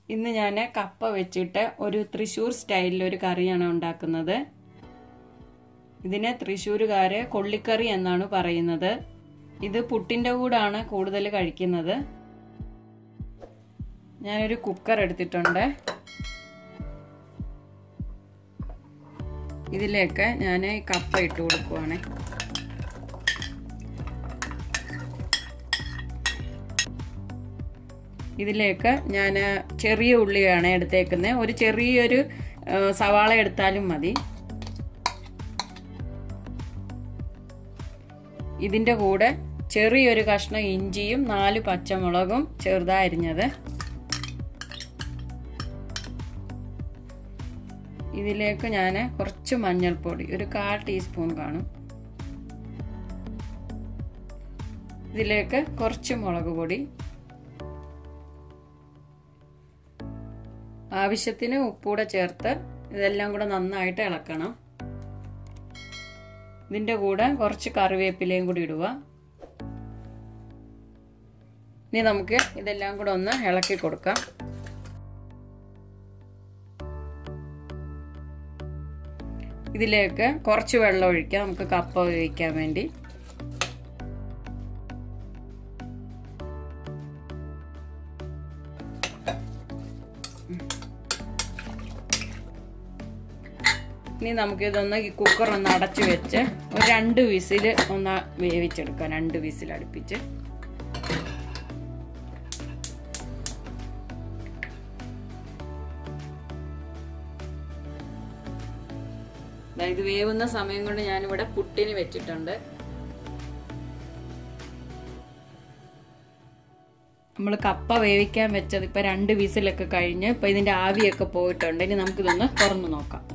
ഇന്ന് ഞാൻ കപ്പ വെച്ചിട്ട് ഒരു തൃശ്ശൂർ സ്റ്റൈലിൽ ഒരു കറിയാണ് ഉണ്ടാക്കുന്നത് ഇതിനെ തൃശ്ശൂരുകാര് കൊള്ളിക്കറി എന്നാണ് പറയുന്നത് ഇത് പുട്ടിൻ്റെ കൂടാണ് കൂടുതൽ കഴിക്കുന്നത് ഞാനൊരു കുക്കർ എടുത്തിട്ടുണ്ട് ഇതിലേക്ക് ഞാൻ ഈ കപ്പ ഇട്ട് കൊടുക്കുവാണ് ഇതിലേക്ക് ഞാൻ ചെറിയ ഉള്ളിയാണ് എടുത്തേക്കുന്നത് ഒരു ചെറിയൊരു സവാള എടുത്താലും മതി ഇതിൻ്റെ കൂടെ ചെറിയൊരു കഷ്ണം ഇഞ്ചിയും നാല് പച്ചമുളകും ചെറുതായിരിഞ്ഞത് ഇതിലേക്ക് ഞാൻ കുറച്ച് മഞ്ഞൾപ്പൊടി ഒരു കാൽ ടീസ്പൂൺ കാണും ഇതിലേക്ക് കുറച്ച് മുളക് പൊടി ആവശ്യത്തിന് ഉപ്പൂടെ ചേർത്ത് ഇതെല്ലാം കൂടെ നന്നായിട്ട് ഇളക്കണം ഇതിൻ്റെ കൂടെ കുറച്ച് കറിവേപ്പിലയും കൂടി ഇടുക ഇനി നമുക്ക് ഇതെല്ലാം കൂടെ ഒന്ന് ഇളക്കി കൊടുക്കാം ഇതിലേക്ക് കുറച്ച് വെള്ളം ഒഴിക്കാം നമുക്ക് കപ്പ വേവിക്കാൻ വേണ്ടി ഇനി നമുക്കിതൊന്ന് ഈ കുക്കർ ഒന്ന് അടച്ചു വെച്ച് ഒരു രണ്ട് വിസിൽ ഒന്ന് വേവിച്ചെടുക്കാം രണ്ട് വിസിൽ അടുപ്പിച്ച് ഇത് വേവുന്ന സമയം കൊണ്ട് ഞാനിവിടെ പുട്ടിന് വെച്ചിട്ടുണ്ട് നമ്മൾ കപ്പ വേവിക്കാൻ വെച്ചത് ഇപ്പൊ രണ്ട് വിസിലൊക്കെ കഴിഞ്ഞ് ഇപ്പൊ ഇതിന്റെ ആവിയൊക്കെ പോയിട്ടുണ്ട് ഇനി നമുക്കിതൊന്ന് തുറന്നു നോക്കാം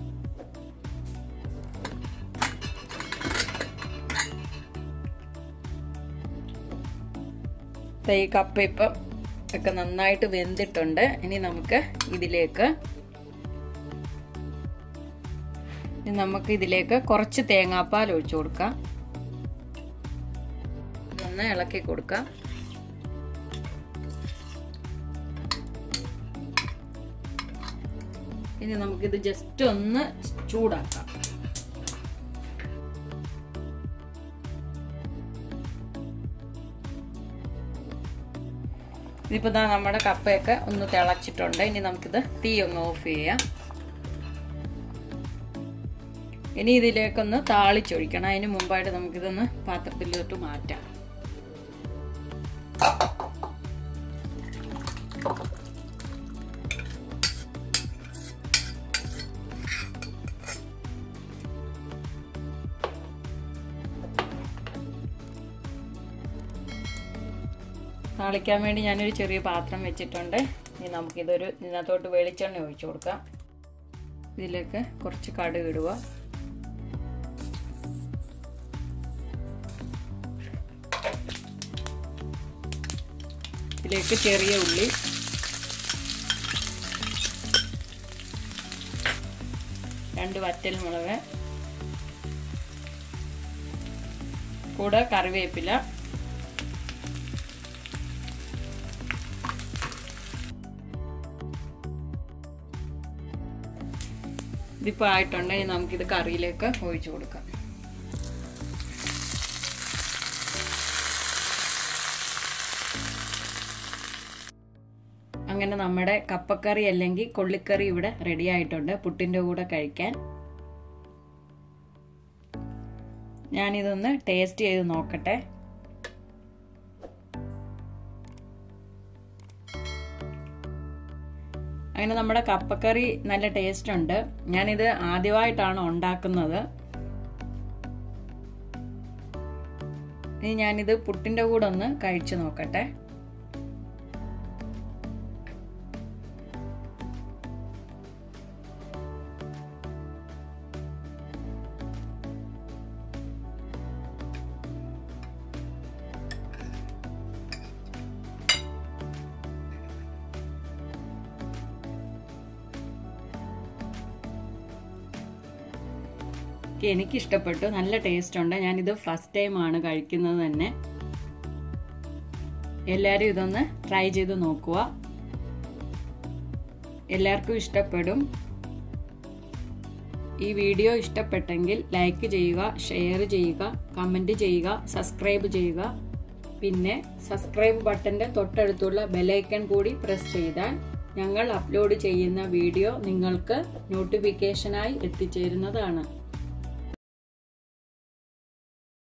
ഈ കപ്പ ഇപ്പം ഒക്കെ നന്നായിട്ട് വെന്തിട്ടുണ്ട് ഇനി നമുക്ക് ഇതിലേക്ക് ഇനി നമുക്ക് ഇതിലേക്ക് കുറച്ച് തേങ്ങാപ്പാൽ ഒഴിച്ചു കൊടുക്കാം ഒന്ന് ഇളക്കി കൊടുക്കാം ഇനി നമുക്കിത് ജസ്റ്റ് ഒന്ന് ചൂടാക്കാം ഇതിപ്പോൾ ദാ നമ്മുടെ കപ്പയൊക്കെ ഒന്ന് തിളച്ചിട്ടുണ്ട് ഇനി നമുക്കിത് തീ ഒന്ന് ഓഫ് ചെയ്യാം ഇനി ഇതിലേക്കൊന്ന് താളിച്ചൊഴിക്കണം അതിന് മുമ്പായിട്ട് നമുക്കിതൊന്ന് പാത്രത്തിലോട്ട് മാറ്റാം താളിക്കാൻ വേണ്ടി ഞാനൊരു ചെറിയ പാത്രം വെച്ചിട്ടുണ്ട് ഇനി നമുക്കിതൊരു ഇതിനകത്തോട്ട് വെളിച്ചെണ്ണ ഒഴിച്ചു കൊടുക്കാം ഇതിലേക്ക് കുറച്ച് കടുക് ഇടുക ഇതിലേക്ക് ചെറിയ ഉള്ളി രണ്ട് വറ്റൽ മുളക് കൂടെ കറിവേപ്പില ഇതിപ്പോൾ ആയിട്ടുണ്ടെങ്കിൽ നമുക്കിത് കറിയിലേക്ക് ഒഴിച്ചു കൊടുക്കാം അങ്ങനെ നമ്മുടെ കപ്പക്കറി അല്ലെങ്കിൽ കൊള്ളിക്കറി ഇവിടെ റെഡി ആയിട്ടുണ്ട് പുട്ടിൻ്റെ കൂടെ കഴിക്കാൻ ഞാനിതൊന്ന് ടേസ്റ്റ് ചെയ്ത് നോക്കട്ടെ അങ്ങനെ നമ്മുടെ കപ്പക്കറി നല്ല ടേസ്റ്റ് ഉണ്ട് ഞാനിത് ആദ്യമായിട്ടാണ് ഉണ്ടാക്കുന്നത് ഇനി ഞാനിത് പുട്ടിൻ്റെ കൂടെ ഒന്ന് കഴിച്ചു നോക്കട്ടെ എനിക്ക് ഇഷ്ടപ്പെട്ടു നല്ല ടേസ്റ്റ് ഉണ്ട് ഞാനിത് ഫസ്റ്റ് ടൈമാണ് കഴിക്കുന്നത് തന്നെ എല്ലാവരും ഇതൊന്ന് ട്രൈ ചെയ്ത് നോക്കുക എല്ലാവർക്കും ഇഷ്ടപ്പെടും ഈ വീഡിയോ ഇഷ്ടപ്പെട്ടെങ്കിൽ ലൈക്ക് ചെയ്യുക ഷെയർ ചെയ്യുക കമൻറ്റ് ചെയ്യുക സബ്സ്ക്രൈബ് ചെയ്യുക പിന്നെ സബ്സ്ക്രൈബ് ബട്ടന്റെ തൊട്ടടുത്തുള്ള ബെലൈക്കൺ കൂടി പ്രസ് ചെയ്താൽ ഞങ്ങൾ അപ്ലോഡ് ചെയ്യുന്ന വീഡിയോ നിങ്ങൾക്ക് നോട്ടിഫിക്കേഷനായി എത്തിച്ചേരുന്നതാണ്